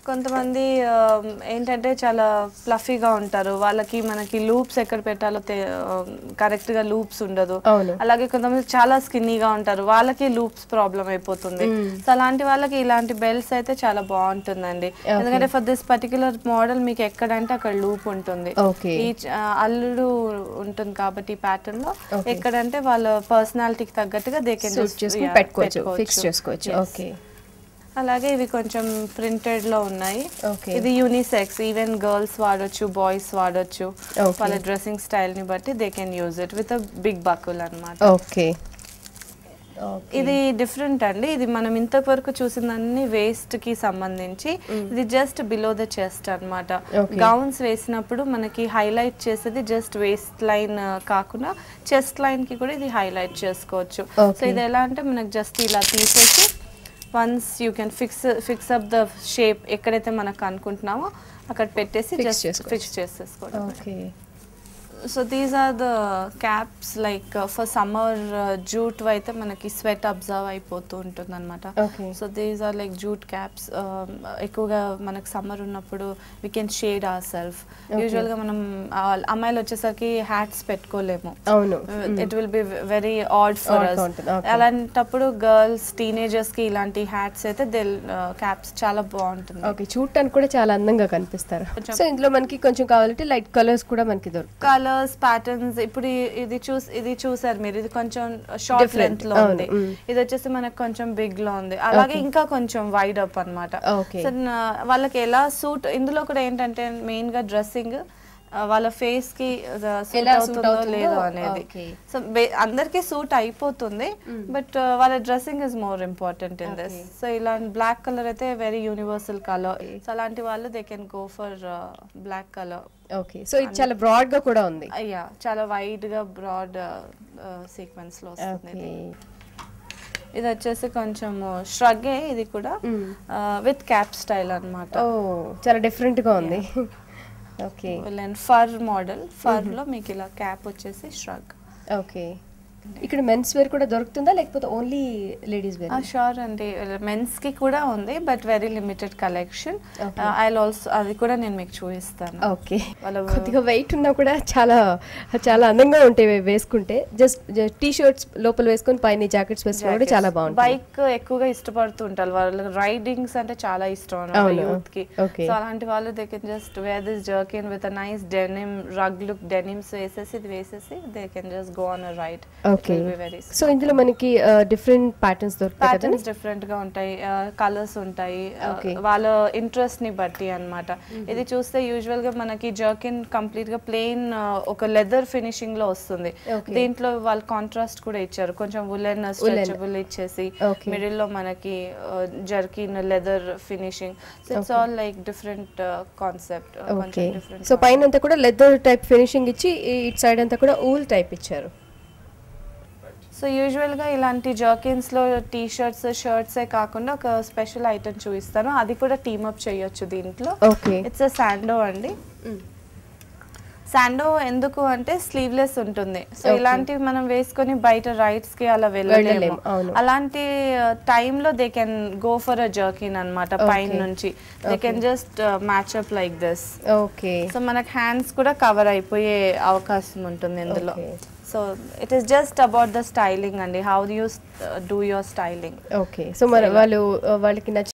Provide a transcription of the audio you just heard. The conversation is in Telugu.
కొంతమంది ఆ, ఏంటంటే చాలా ఫ్లఫీగా ఉంటారు వాళ్ళకి మనకి లూప్స్ ఎక్కడ పెట్టాలో కరెక్ట్ గా లూప్స్ ఉండదు అవును. అలాగే కొంతమంది చాలా స్కిన్నీగా ఉంటారు వాళ్ళకి లూప్స్ ప్రాబ్లం అయిపోతుంది సో అలాంటి వాళ్ళకి ఇలాంటి బెల్ట్స్ అయితే చాలా బాగుంటుందండి ఎందుకంటే ఫర్ దిస్ పర్టికులర్ మోడల్ మీకు ఎక్కడంటే అక్కడ లూప్ ఉంటుంది ఓకే ఈ చ- ఆ, అల్లుడు ఉంటుంది కాబట్టి ఈ ప్యాటర్న్ లో ఎక్కడంటే వాళ్ళ పర్సనాలిటీకి తగ్గట్టుగా దే కెన్ సూట్ చేసుకుని పెట్టుకోవచ్చు ఫిక్స్ చేసుకోవచ్చు ఓకే అలాగే ఇవి కొంచెం ప్రింటెడ్ లో ఉన్నాయి Okay. ఇది యూనిసెక్స్ ఈవెన్ గర్ల్స్ వాడొచ్చు బాయ్స్ వాడొచ్చు Okay. వాళ్ళ డ్రెస్సింగ్ స్టైల్ ని బట్టి they can use it with big buckle అన్నమాట ఓకే ఇది డిఫరెంట్ అండి ఇది మనం ఇంతవరకు చూసిందన్ని వేస్ట్ కి సంబంధించి ఇది జస్ట్ బిలో ద చెస్ట్ అన్నమాట Okay. గౌన్స్ వేసినప్పుడు మనకి హైలైట్ చేసేది జస్ట్ వేస్ట్ లైన్ కాకుండా చెస్ట్ లైన్ కి కూడా ఇది హైలైట్ చేసుకోవచ్చు సో Okay. ఇది ఎలా అంటే మనకి జస్ట్ ఇలా తీసేసి once you can fix fix up the shape ఎక్కడైతే మనకు అనుకుంటున్నామో అక్కడ పెట్టేసి Fix జస్ట్ చేసుకోవచ్చు. ఫిక్స్ చేసేసుకోవడం okay so these are the caps like for summer jute అయితే మనకి స్వెట్ అబ్జర్వ్ అయిపోతూ ఉంటుంది అనమాట Okay. So these are like jute caps ఎక్కువగా మనకు సమ్మర్ ఉన్నప్పుడు we can shade our self యూజువల్గా మనం ఆ, అమ్మాయిలు వచ్చేసరికి హ్యాట్స్ పెట్టుకోలేము అవును it will be very odd for Odd అస్ గా ఉంటుంది, okay. అలాంటప్పుడు గర్ల్స్ టీనేజర్స్ కి ఇలాంటి హ్యాట్స్ అయితే దే క్యాప్స్ చాలా బాగుంటుంది ఓకే చూడటానికి కూడా చాలా అందంగా కనిపిస్తారు కొంచెం- సో ఇందులో మనకి కొంచెం కావాలంటే లైట్ కలర్స్ కూడా మనకి దొరుకుతాయి కలర్స్ ప్యాటర్న్స్ ఇప్పుడు ఈ- ఇది చూస్ ఇది చూసారు మీరు ఇది కొంచెం షార్ట్ Different. లెంత్ లో అవును, ఉంది mm. ఇది వచ్చేసి మనకు కొంచెం బిగ్ లో ఉంది అలాగే ఇంకా కొంచెం వైడ్ అప్ అన్నమాట Okay. సో నా- వాళ్ళకి ఎలా సూట్ ఇందులో కూడా ఏంటంటే మెయిన్ గా డ్రెస్సింగ్ వాళ్ళ ఫేస్ కి సూట్ ఎలా suit అవుతుందో అవుతుందో, లేదో అనేది okay. సో అందరికి సూట్ అయిపోతుంది బట్ వాళ్ళ dressing is more important in this so ఇలా బ్లాక్ కలర్ అయితే వెరీ యూనివర్సల్ కలర్ సో అలాంటి వాళ్ళు they can go for black colour okay so ఇది చాలా బ్రాడ్ గా కూడా ఉంది అయ్యా చాలా వైడ్ గా బ్రాడ్ సీక్వెన్స్ లో వస్తుంది ఓకే ఇది. ఇది వచ్చేసి కొంచెం ష్రగే ఇది కూడా విత్ క్యాప్ స్టైల్ అన్నమాట ఓ చాలా డిఫరెంట్ గా ఉంది ఓకే ఫర్ మోడల్ ఫర్ లో మీకు ఇలా క్యాప్ వచ్చేసి ష్రగ్ ఓకే ఇక్కడ మెన్స్ వేర్ కూడా దొరుకుతుందా లేకపోతే ఓన్లీ లేడీస్ వేర్ షూర్ అండి మెన్స్ కి కూడా ఉంది but very limited collection Okay. I also అది కూడా నేను మీకు చూపిస్తాను ఓకే వాళ్ళ కొద్దిగా వెయిట్ ఉన్నా కూడా చాలా చాలా అందంగా ఉంటాయి ఇవి వేసుకుంటే జస్ట్ టీ షర్ట్స్ లోపల వేసుకొని పైన జాకెట్స్ వేసుకుని కూడా చాలా బాగుంటుంది బైక్ ఎక్కువగా ఇష్టపడుతూ ఉంటారు వాళ్ళు రైడింగ్స్ అంటే చాలా ఇష్టం అవును. యూత్ కి Okay. సో అలాంటి వాళ్ళు they can just wear this jerkin with a nice denim rug look denims వేసేసి ఇది వేసేసి they can just go on a ride okay very so ఇందులో మనకి డిఫరెంట్ ప్యాటర్న్స్ దొరుకుతాయి కదా ప్యాటర్న్స్ డిఫరెంట్ గా ఉంటాయి కలర్స్ ఉంటాయి uh, Okay. వాళ్ళ ఇంట్రెస్ట్ ని బట్టి అన్నమాట ఇది చూస్తే యూజువల్ గా మనకి జర్కిన్ కంప్లీట్ గా ప్లెయిన్ ఒక లెదర్ ఫినిషింగ్ లో వస్తుంది Okay. దీంట్లో వాళ్ళు కాంట్రాస్ట్ కూడా ఇచ్చారు కొంచెం ఉలెన్ స్ట్రెచబుల్ ఇచ్చేసి Okay. మిడిల్ లో మనకి jerkin leather finishing so it's all like different concept okay so పైన అంతా కూడా లెదర్ టైప్ ఫినిషింగ్ ఇచ్చి ఈ- ఇటు సైడ్ అంతా కూడా ఊల్ టైప్ ఇచ్చారు సో యూజువల్గా ఇలాంటి జర్కిన్స్లో టీ షర్ట్స్ షర్ట్సే కాకుండా ఒక స్పెషల్ ఐటమ్ చూపిస్తాను అది కూడా టీమ్ అప్ చేయొచ్చు దీంట్లో ఓకే ఇట్స్ అ శాండో అండి శాండో ఎందుకు అంటే స్లీవ్లెస్ ఉంటుంది సో Okay. ఇలాంటివి మనం వేసుకొని బయట రైడ్స్ కి అలా వెళ్ళలేము వెళ్ళలేము, అవును. అలాంటి టైంలో they can go for a jerkin అన్నమాట పైన Okay. నుంచి they can just match up like this okay so మనకి హ్యాండ్స్ కూడా కవర్ అయిపోయే అవకాశం ఉంటుంది ఇందులో Okay. So it is just about the styling అండి how you do your styling okay so మరి వాళ్ళు వాళ్ళకి నచ్చిన